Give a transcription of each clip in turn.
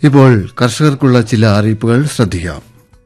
ഇപ്പോൾ കർഷകർക്കുള്ള ചില അറിയിപ്പുകൾ ശ്രദ്ധിക്കാം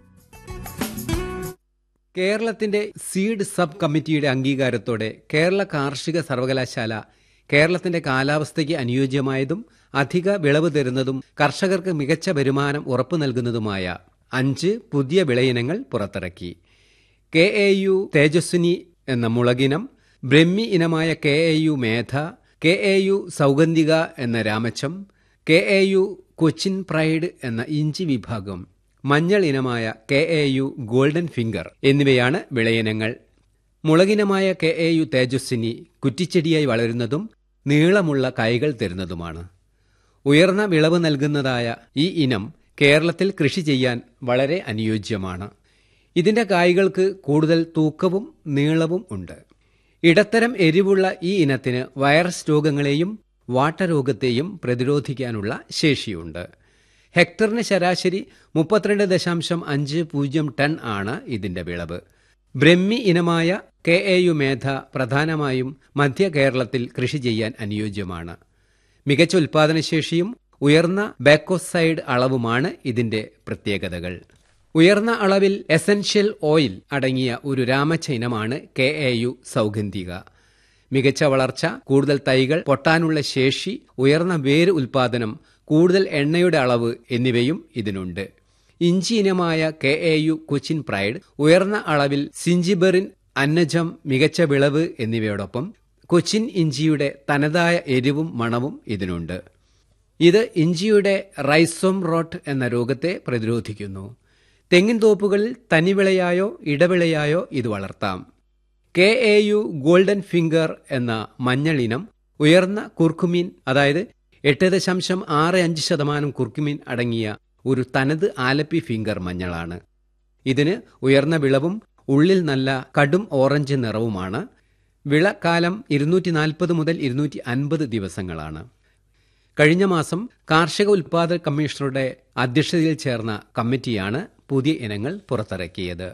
കേരളത്തിന്റെ സീഡ് സബ് കമ്മിറ്റിയുടെ അംഗീകാരത്തോടെ കേരള കാർഷിക സർവകലാശാല കേരളത്തിന്റെ കാലാവസ്ഥയ്ക്ക് അനുയോജ്യമായതും അധിക വിളവ് തരുന്നതും കർഷകർക്ക് മികച്ച വരുമാനം ഉറപ്പു നൽകുന്നതുമായ അഞ്ച് പുതിയ വിളയിനങ്ങൾ പുറത്തിറക്കി കെ എ യു തേജസ്വിനി എന്ന മുളകിനം ബ്രഹ്മി ഇനമായ K A U Medha K A U Saugandhika എന്ന രാമച്ചം K A U Cochin pride എന്ന ഇഞ്ചി വിഭാഗം മഞ്ഞൾ ഇനമായ K A U golden finger എന്നിവയാണ് വിളയിനങ്ങൾ മുളകിനമായ കെ എ യു തേജസ്വിനി കുറ്റിച്ചെടിയായി വളരുന്നതും നീളമുള്ള കായ്കൾ തരുന്നതുമാണ് ഉയർന്ന വിളവ് നൽകുന്നതായ ഈ ഇനം കേരളത്തിൽ കൃഷി ചെയ്യാൻ വളരെ അനുയോജ്യമാണ് ഇതിന്റെ കായ്കൾക്ക് കൂടുതൽ തൂക്കവും നീളവും ഉണ്ട് ഇടത്തരം എരിവുള്ള ഈ ഇനത്തിന് വൈറസ് രോഗങ്ങളെയും വാട്ടരോഗത്തെയും പ്രതിരോധിക്കാനുള്ള ശേഷിയുണ്ട് ഹെക്ടറിന് ശരാശരി മുപ്പത്തിരണ്ട് ദശാംശം അഞ്ച് പൂജ്യം ടൺ ആണ് ഇതിന്റെ വിളവ് ബ്രഹ്മി ഇനമായ കെ എ യു മേധ പ്രധാനമായും മധ്യ കേരളത്തിൽ കൃഷി ചെയ്യാൻ അനുയോജ്യമാണ് മികച്ച ഉൽപാദനശേഷിയും ഉയർന്ന ബാക്കോസൈഡ് അളവുമാണ് ഇതിന്റെ പ്രത്യേകതകൾ ഉയർന്ന അളവിൽ എസൻഷ്യൽ ഓയിൽ അടങ്ങിയ ഒരു രാമച്ച ഇനമാണ് കെ എ യു സൗഗന്ധിക മികച്ച വളർച്ച കൂടുതൽ തൈകൾ പൊട്ടാനുള്ള ശേഷി ഉയർന്ന വേര് ഉൽപാദനം കൂടുതൽ എണ്ണയുടെ അളവ് എന്നിവയും ഇതിനുണ്ട് ഇഞ്ചി ഇനമായ K A U Cochin pride ഉയർന്ന അളവിൽ സിഞ്ചിബറിൻ അന്നജം മികച്ച വിളവ് എന്നിവയോടൊപ്പം കൊച്ചിൻ ഇഞ്ചിയുടെ തനതായ എരിവും മണവും ഇതിനുണ്ട് ഇത് ഇഞ്ചിയുടെ റൈസോം റോട്ട് എന്ന രോഗത്തെ പ്രതിരോധിക്കുന്നു തെങ്ങിൻ തോപ്പുകളിൽ തനിവിളയായോ ഇടവിളയായോ ഇത് വളർത്താം K A U golden finger എന്ന മഞ്ഞൾ ഇനം ഉയർന്ന കുർക്കുമീൻ അതായത് എട്ട് ദശാംശം ആറ് അഞ്ച് ശതമാനം കുർക്കുമീൻ അടങ്ങിയ ഒരു തനത് ആലപ്പി ഫിംഗർ മഞ്ഞളാണ് ഇതിന് ഉയർന്ന വിളവും ഉള്ളിൽ നല്ല കടും ഓറഞ്ച് നിറവുമാണ് വിളക്കാലം ഇരുന്നൂറ്റി നാൽപ്പത് മുതൽ ഇരുന്നൂറ്റി അൻപത് ദിവസങ്ങളാണ് കഴിഞ്ഞ മാസം കാർഷിക ഉൽപാദക കമ്മീഷണറുടെ അധ്യക്ഷതയിൽ ചേർന്ന കമ്മിറ്റിയാണ് പുതിയ ഇനങ്ങൾ പുറത്തിറക്കിയത്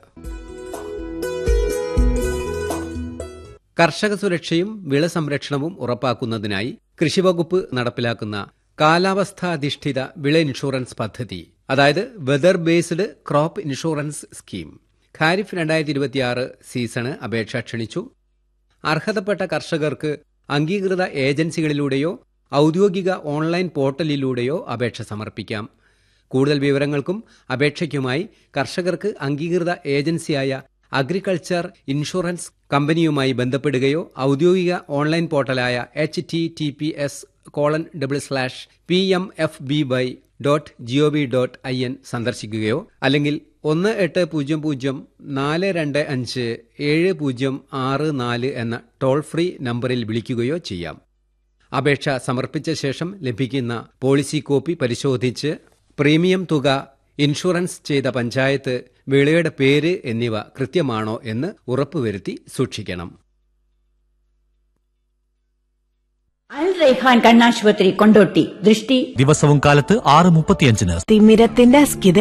കർഷക സുരക്ഷയും വിള സംരക്ഷണവും ഉറപ്പാക്കുന്നതിനായി കൃഷിവകുപ്പ് നടപ്പിലാക്കുന്ന കാലാവസ്ഥാധിഷ്ഠിത വിള ഇൻഷുറൻസ് പദ്ധതി അതായത് weather based crop insurance scheme kharif രണ്ടായിരത്തി ഇരുപത്തിയാറ് സീസണ് അപേക്ഷ ക്ഷണിച്ചു അർഹതപ്പെട്ട കർഷകർക്ക് അംഗീകൃത ഏജൻസികളിലൂടെയോ ഔദ്യോഗിക ഓൺലൈൻ പോർട്ടലിലൂടെയോ അപേക്ഷ സമർപ്പിക്കാം കൂടുതൽ വിവരങ്ങൾക്കും അപേക്ഷയ്ക്കുമായി കർഷകർക്ക് അംഗീകൃത ഏജൻസിയായ അഗ്രികൾച്ചർ ഇൻഷുറൻസ് കമ്പനിയുമായി ബന്ധപ്പെടുകയോ ഔദ്യോഗിക ഓൺലൈൻ പോർട്ടലായ H T T P S colon double slash P M F B Y dot G O V dot I N സന്ദർശിക്കുകയോ അല്ലെങ്കിൽ ഒന്ന് എട്ട് പൂജ്യം പൂജ്യം നാല് രണ്ട് അഞ്ച് ഏഴ് പൂജ്യം ആറ് നാല് എന്ന ടോൾ ഫ്രീ നമ്പറിൽ വിളിക്കുകയോ ചെയ്യാം അപേക്ഷ സമർപ്പിച്ച ശേഷം ലഭിക്കുന്ന പോളിസി കോപ്പി പരിശോധിച്ച് പ്രീമിയം തുക ഇൻഷുറൻസ് ചെയ്ത പഞ്ചായത്ത് വിളയുടെ പേര് എന്നിവ കൃത്യമാണോ എന്ന് ഉറപ്പുവരുത്തി സൂക്ഷിക്കണം അൽ റൈഹാൻ കണ്ണാശുപത്രി കൊണ്ടോട്ടി ദൃഷ്ടി ദിവസവും കാലത്ത് ആറ് മുപ്പത്തിയഞ്ചിന് തിമിരത്തിന്റെ അസ്കിത